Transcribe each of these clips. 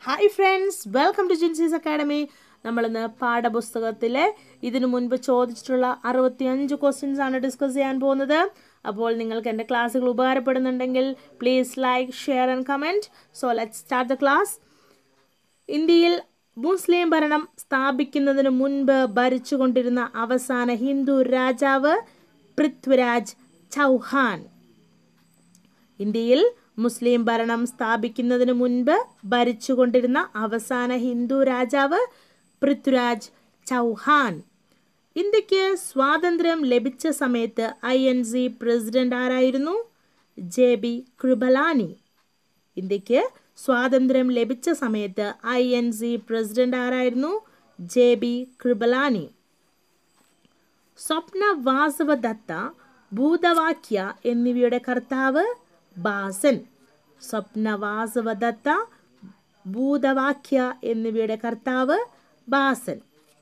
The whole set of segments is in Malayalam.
hi friends welcome to Jinsi's academy നമ്മളിന്ന് പാഠപുസ്തകത്തിലെ ഇതിനു മുൻപ് ചോദിച്ചിട്ടുള്ള അറുപത്തിയഞ്ച് ക്വസ്റ്റ്യൻസ് ആണ് ഡിസ്കസ് ചെയ്യാൻ പോകുന്നത് അപ്പോൾ നിങ്ങൾക്ക് എൻ്റെ ക്ലാസ്സുകൾ ഉപകാരപ്പെടുന്നുണ്ടെങ്കിൽ please like share and comment so let start the class ഇന്ത്യയിൽ മുസ്ലിം ഭരണം സ്ഥാപിക്കുന്നതിന് മുൻപ് ഭരിച്ചുകൊണ്ടിരുന്ന അവസാന ഹിന്ദു രാജാവ് പൃഥ്വിരാജ് ചൗഹാൻ ഇന്ത്യയിൽ മുസ്ലിം ഭരണം സ്ഥാപിക്കുന്നതിന് മുൻപ് ഭരിച്ചുകൊണ്ടിരുന്ന അവസാന ഹിന്ദു രാജാവ് പൃഥ്വിരാജ് ചൗഹാൻ ഇന്ത്യക്ക് സ്വാതന്ത്ര്യം ലഭിച്ച സമയത്ത് ഐ എൻ സി പ്രസിഡന്റ് ആരായിരുന്നു ജെ ബി കൃപലാനി ഇന്ത്യക്ക് സ്വാതന്ത്ര്യം ലഭിച്ച സമയത്ത് ഐ എൻ സി പ്രസിഡന്റ് ആരായിരുന്നു J B Kripalani Swapnavasavadatta ഭൂതവാക്യ എന്നിവയുടെ കർത്താവ് ബാസൻ സ്വപ്നവാസവദത്ത ഭൂതവാക്യ എന്നിവയുടെ കർത്താവ് ബാസൻ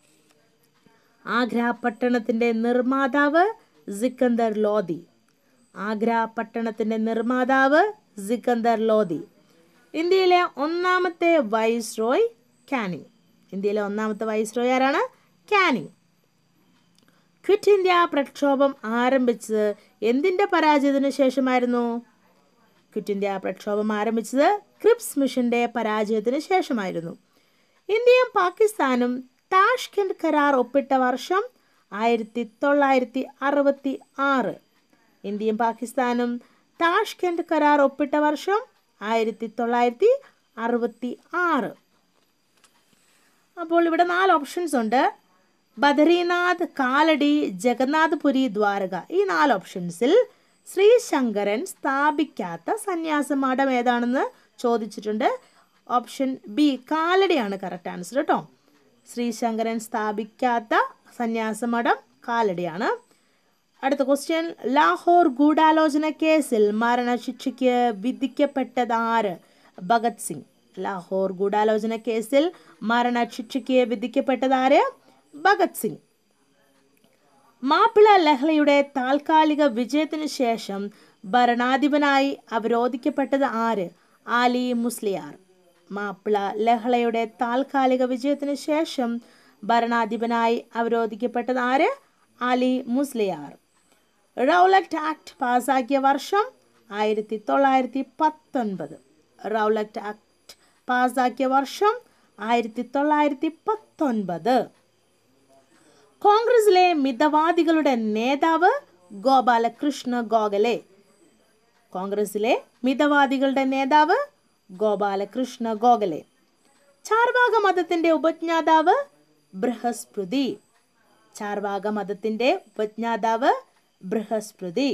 ആഗ്ര പട്ടണത്തിന്റെ നിർമ്മാതാവ് സിക്കന്ദർ ലോധി ആഗ്ര പട്ടണത്തിന്റെ നിർമ്മാതാവ് സിക്കന്ദർ ലോധി ഇന്ത്യയിലെ ഒന്നാമത്തെ വൈസ്രോയ് കാനിങ് ഇന്ത്യയിലെ ഒന്നാമത്തെ വൈസ്രോയ് ആരാണ് കാനിങ് ക്വിറ്റ് ഇന്ത്യ പ്രക്ഷോഭം ആരംഭിച്ചത് എന്തിന്റെ പരാജയത്തിന് ശേഷമായിരുന്നു ക്വിറ്റ് ഇന്ത്യ പ്രക്ഷോഭം ആരംഭിച്ചത് ക്രിപ്സ് മിഷന്റെ പരാജയത്തിന് ശേഷമായിരുന്നു ഇന്ത്യയും പാകിസ്ഥാനും താഷ്കെൻഡ് കരാർ ഒപ്പിട്ട വർഷം ആയിരത്തി തൊള്ളായിരത്തി അറുപത്തി ആറ് ഇന്ത്യയും പാകിസ്ഥാനും താഷ്കെൻഡ് കരാർ ഒപ്പിട്ട വർഷം ആയിരത്തി തൊള്ളായിരത്തി അറുപത്തി ആറ് അപ്പോൾ ഇവിടെ നാല് ഓപ്ഷൻസ് ഉണ്ട് ബദരീനാഥ് കാലടി ജഗന്നാഥ്പുരി ദ്വാരക ഈ നാല് ഓപ്ഷൻസിൽ ശ്രീശങ്കരൻ സ്ഥാപിക്കാത്ത സന്യാസ മഠം ഏതാണെന്ന് ചോദിച്ചിട്ടുണ്ട് ഓപ്ഷൻ ബി കാലടിയാണ് കറക്റ്റ് ആൻസർ കേട്ടോ ശ്രീശങ്കരൻ സ്ഥാപിക്കാത്ത സന്യാസ മഠം കാലടിയാണ് അടുത്ത ക്വസ്റ്റ്യൻ ലാഹോർ ഗൂഢാലോചന കേസിൽ മരണശിക്ഷയ്ക്ക് വിധിക്കപ്പെട്ടത് ആര് ഭഗത് സിംഗ് ലാഹോർ ഗൂഢാലോചന കേസിൽ മരണശിക്ഷയ്ക്ക് വിധിക്കപ്പെട്ടത് ആര് ഭഗത് സിംഗ് മാപ്പിള ലഹളയുടെ താൽക്കാലിക വിജയത്തിനു ശേഷം ഭരണാധിപനായി അവരോധിക്കപ്പെട്ടത് ആര് ആലി മുസ്ലിയാർ മാപ്പിള ലഹളയുടെ താൽക്കാലിക വിജയത്തിനു ശേഷം ഭരണാധിപനായി അവരോധിക്കപ്പെട്ടത് ആര് ആലി മുസ്ലിയാർ റൗലക്ട് ആക്ട് പാസാക്കിയ വർഷം ആയിരത്തി തൊള്ളായിരത്തി പത്തൊൻപത് റൗലക്ട് ആക്ട് പാസാക്കിയ വർഷം ആയിരത്തി തൊള്ളായിരത്തി പത്തൊൻപത് കോൺഗ്രസിലെ മിതവാദികളുടെ നേതാവ് ഗോപാലകൃഷ്ണ ഗോഖലെ കോൺഗ്രസിലെ മിതവാദികളുടെ നേതാവ് ഗോപാലകൃഷ്ണ ഗോഖലെ ചാർവാക മതത്തിന്റെ ഉപജ്ഞാതാവ് ബൃഹസ്പതി ചാർവാക മതത്തിന്റെ ഉപജ്ഞാതാവ് ബൃഹസ്പതി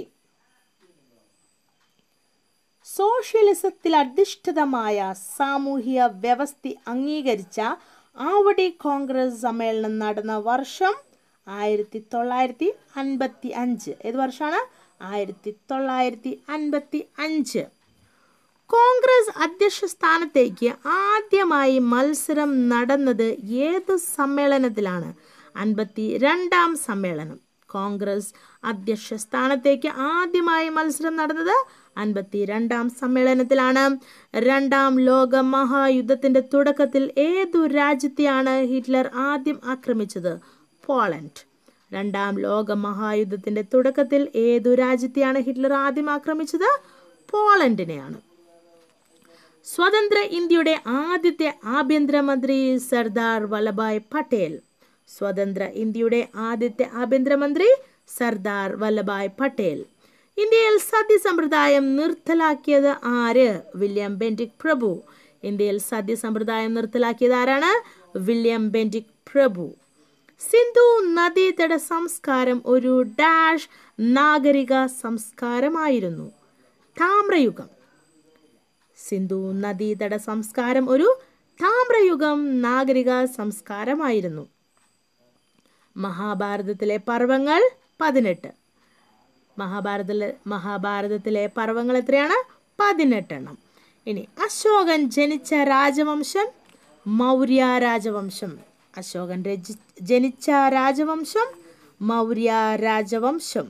സോഷ്യലിസത്തിൽ അധിഷ്ഠിതമായ സാമൂഹിക വ്യവസ്ഥ അംഗീകരിച്ച ആവടി കോൺഗ്രസ് സമ്മേളനം നടന്ന വർഷം ആയിരത്തി തൊള്ളായിരത്തി അൻപത്തി അഞ്ച് ഏത് വർഷമാണ് ആയിരത്തി തൊള്ളായിരത്തി അൻപത്തി അഞ്ച് കോൺഗ്രസ് അധ്യക്ഷ സ്ഥാനത്തേക്ക് ആദ്യമായി മത്സരം നടന്നത് ഏത് സമ്മേളനത്തിലാണ് അൻപത്തി രണ്ടാം സമ്മേളനം കോൺഗ്രസ് അധ്യക്ഷ സ്ഥാനത്തേക്ക് ആദ്യമായി മത്സരം നടന്നത് അൻപത്തി രണ്ടാം സമ്മേളനത്തിലാണ് രണ്ടാം ലോക മഹായുദ്ധത്തിന്റെ തുടക്കത്തിൽ ഏതു രാജ്യത്തെയാണ് ഹിറ്റ്ലർ ആദ്യം ആക്രമിച്ചത് പോളണ്ട് രണ്ടാം ലോക മഹായുദ്ധത്തിന്റെ തുടക്കത്തിൽ ഏതു രാജ്യത്തെയാണ് ഹിറ്റ്ലർ ആദ്യം ആക്രമിച്ചത് പോളണ്ടിനെയാണ് സ്വതന്ത്ര ഇന്ത്യയുടെ ആദ്യത്തെ ആഭ്യന്തരമന്ത്രി സർദാർ വല്ലഭായ് പട്ടേൽ സ്വതന്ത്ര ഇന്ത്യയുടെ ആദ്യത്തെ ആഭ്യന്തരമന്ത്രി സർദാർ വല്ലഭായ് പട്ടേൽ ഇന്ത്യയിൽ സതി സമ്പ്രദായം നിർത്തലാക്കിയത് ആര് വില്യം ബെൻഡിക് പ്രഭു ഇന്ത്യയിൽ സതി സമ്പ്രദായം നിർത്തലാക്കിയത് ആരാണ് വില്യം ബെൻഡിക് പ്രഭു സിന്ധു നദീതട സംസ്കാരം ഒരു ഡാഷ് നാഗരിക സംസ്കാരമായിരുന്നു താമ്രയുഗം സിന്ധു നദീതട സംസ്കാരം ഒരു താമ്രയുഗം നാഗരിക സംസ്കാരമായിരുന്നു മഹാഭാരതത്തിലെ പർവങ്ങൾ പതിനെട്ട് മഹാഭാരതത്തിലെ മഹാഭാരതത്തിലെ പർവങ്ങൾ എത്രയാണ് പതിനെട്ടെണ്ണം ഇനി അശോകൻ ജനിച്ച രാജവംശം മൗര്യ രാജവംശം അശോകൻ രചി ജനിച്ച രാജവംശം മൗര്യ രാജവംശം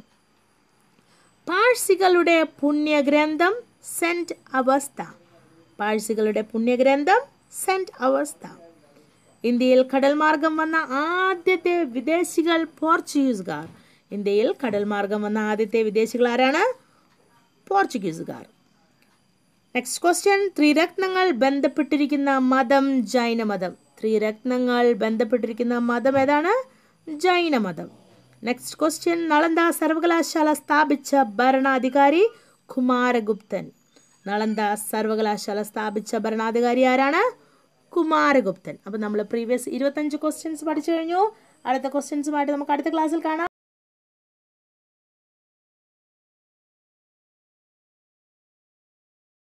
പാഴ്സികളുടെ പുണ്യഗ്രന്ഥം സെന്റ് അവസ്ഥ പാഴ്സികളുടെ പുണ്യഗ്രന്ഥം സെൻറ്റ് അവേഴ്സ് ദാം ഇന്ത്യയിൽ കടൽ മാർഗം വന്ന ആദ്യത്തെ വിദേശികൾ പോർച്ചുഗീസുകാർ ഇന്ത്യയിൽ കടൽ മാർഗം വന്ന ആദ്യത്തെ വിദേശികൾ ആരാണ് പോർച്ചുഗീസുകാർ നെക്സ്റ്റ് ക്വസ്റ്റ്യൻ ത്രിരത്നങ്ങൾ ബന്ധപ്പെട്ടിരിക്കുന്ന മതം ജൈനമതം ത്രിരത്നങ്ങൾ ബന്ധപ്പെട്ടിരിക്കുന്ന മതം ഏതാണ് ജൈനമതം നെക്സ്റ്റ് ക്വസ്റ്റ്യൻ നളന്ദ സർവകലാശാല സ്ഥാപിച്ച ഭരണാധികാരി കുമാരഗുപ്തൻ നളന്ദ സർവകലാശാല സ്ഥാപിച്ച ഭരണാധികാരി ആരാണ് കുമാരഗുപ്തൻ അപ്പോൾ നമ്മൾ പ്രീവിയസ് ഇരുപത്തഞ്ച് ക്വസ്റ്റ്യൻസ് പഠിച്ചു കഴിഞ്ഞു അടുത്ത ക്വസ്റ്റ്യൻസുമായിട്ട് നമുക്ക് അടുത്ത ക്ലാസ്സിൽ കാണാം